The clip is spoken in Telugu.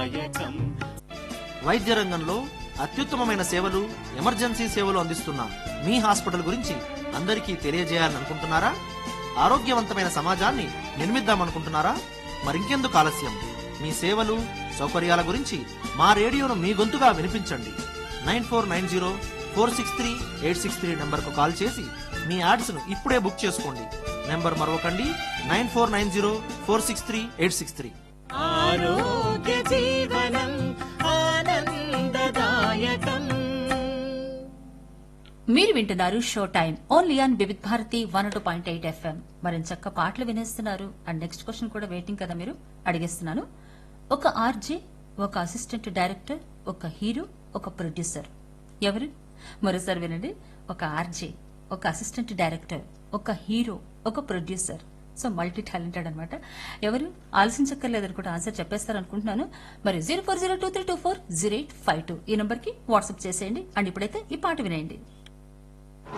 ఆనందదాయకం వైద్య రంగంలో అత్యుత్తమమైన సేవలు ఎమర్జెన్సీ సేవలు అందిస్తున్న మీ హాస్పిటల్ గురించి అందరికీ తెలియజేయాలని అనుకుంటున్నారా ఆరోగ్యవంతమైన సమాజాన్ని నిర్మిద్దామనుకుంటున్నారా మరింకెందుకు ఆలస్యం మీ సేవలు సౌకర్యాల గురించి మా రేడియోను మీ గొంతుగా వినిపించండి nine four nine zero four six three eight six three నెంబర్కు కాల్ చేసి మీ యాడ్స్ను ఇప్పుడే బుక్ చేసుకోండి నెంబర్ మరొకండి nine four nine zero four six three eight six three ఆరోగ్య జీవనం ఆనందదాయకం మీరు వింటున్నారు show time only on Vividh Bharati one two point eight FM మరి చక్క పాటలు వినేస్తున్నారు అండ్ నెక్స్ట్ క్వశ్చన్ కూడా వెయిటింగ్ కదా మీరు అడిగేస్తున్నాను ఒక ఆర్జే ఒక అసిస్టెంట్ డైరెక్టర్ ఒక హీరో ఒక ప్రొడ్యూసర్ ఎవరు మరోసారి వినండి ఒక ఆర్జే ఒక అసిస్టెంట్ డైరెక్టర్ ఒక హీరో ఒక ప్రొడ్యూసర్ సో మల్టీ టాలెంటెడ్ అనమాట ఎవరు ఆలోచించక్కర్లేదని కూడా ఆన్సర్ చెప్పేస్తారు అనుకుంటున్నాను మరి zero four zero two three two four zero eight five two ఈ నంబర్ కి వాట్సాప్ చేసేయండి అండ్ ఇప్పుడైతే ఈ పాట వినేయండి